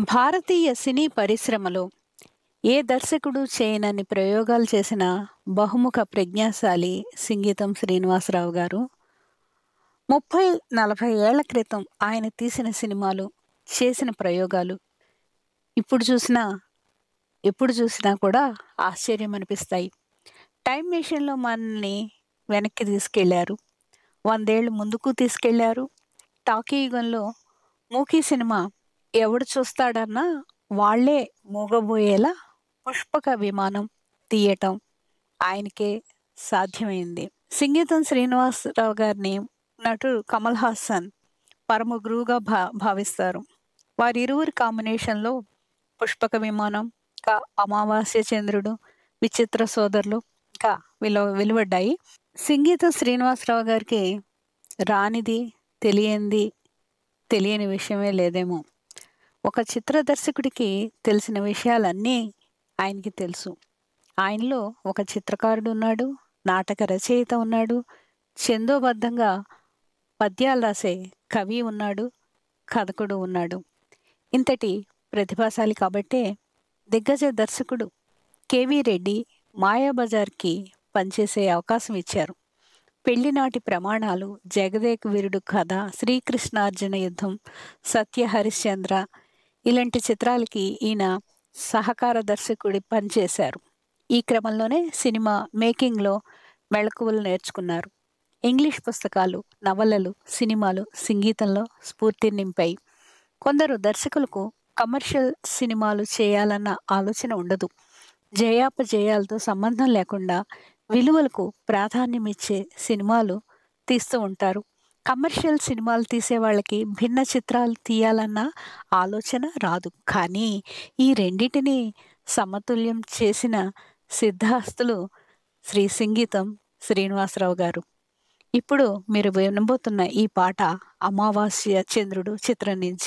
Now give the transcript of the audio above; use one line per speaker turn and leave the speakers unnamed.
భారతీయ సినీ పరిశ్రమలో ఏ దర్శకుడు చేయనన్ని ప్రయోగాలు చేసిన బహుముఖ ప్రజ్ఞాశాలి సింగీతం శ్రీనివాసరావు గారు ముప్పై నలభై ఏళ్ల క్రితం ఆయన తీసిన సినిమాలు చేసిన ప్రయోగాలు ఇప్పుడు చూసినా ఎప్పుడు చూసినా కూడా ఆశ్చర్యం అనిపిస్తాయి టైం మెషిన్లో మనల్ని వెనక్కి తీసుకెళ్లారు వందేళ్ళు ముందుకు తీసుకెళ్లారు టాకీ యుగంలో మూకీ సినిమా ఎవడు చూస్తాడన్నా వాళ్లే మూగబోయేలా పుష్పక విమానం తీయటం ఆయనకే సాధ్యమైంది సంగీతం శ్రీనివాసరావు గారిని నటుడు కమల్ హాసన్ పరమ గురువుగా భా భావిస్తారు వారిరువురి కాంబినేషన్లో పుష్పక విమానం ఇంకా అమావాస్య చంద్రుడు విచిత్ర సోదరులు ఇంకా విలు వెలువడ్డాయి సంగీతం శ్రీనివాసరావు గారికి రానిది తెలియంది తెలియని విషయమే లేదేమో ఒక చిత్ర దర్శకుడికి తెలిసిన విషయాలన్నీ ఆయనకి తెలుసు ఆయనలో ఒక చిత్రకారుడు ఉన్నాడు నాటక రచయిత ఉన్నాడు చందోబద్ధంగా పద్యాలు రాసే కవి ఉన్నాడు కథకుడు ఉన్నాడు ఇంతటి ప్రతిభాశాలి కాబట్టే దిగ్గజ దర్శకుడు కేవీ రెడ్డి మాయాబజార్కి పనిచేసే అవకాశం ఇచ్చారు పెళ్లినాటి ప్రమాణాలు జగదేక్ వీరుడు కథ శ్రీకృష్ణార్జున యుద్ధం సత్య హరిశ్చంద్ర ఇలాంటి చిత్రాలకి ఈయన సహకార దర్శకుడి పనిచేశారు ఈ క్రమంలోనే సినిమా మేకింగ్లో మెళకువలు నేర్చుకున్నారు ఇంగ్లీష్ పుస్తకాలు నవలలు సినిమాలు సంగీతంలో స్ఫూర్తి నింపాయి కొందరు దర్శకులకు కమర్షియల్ సినిమాలు చేయాలన్న ఆలోచన ఉండదు జయాపజయాలతో సంబంధం లేకుండా విలువలకు ప్రాధాన్యం ఇచ్చే సినిమాలు తీస్తూ ఉంటారు కమర్షియల్ సినిమాలు తీసే వాళ్ళకి భిన్న చిత్రాలు తీయాలన్న ఆలోచన రాదు కానీ ఈ రెండింటిని సమతుల్యం చేసిన సిద్ధాస్తులు శ్రీ సంగీతం శ్రీనివాసరావు గారు ఇప్పుడు మీరు వినబోతున్న ఈ పాట అమావాస్య చంద్రుడు చిత్రం నుంచి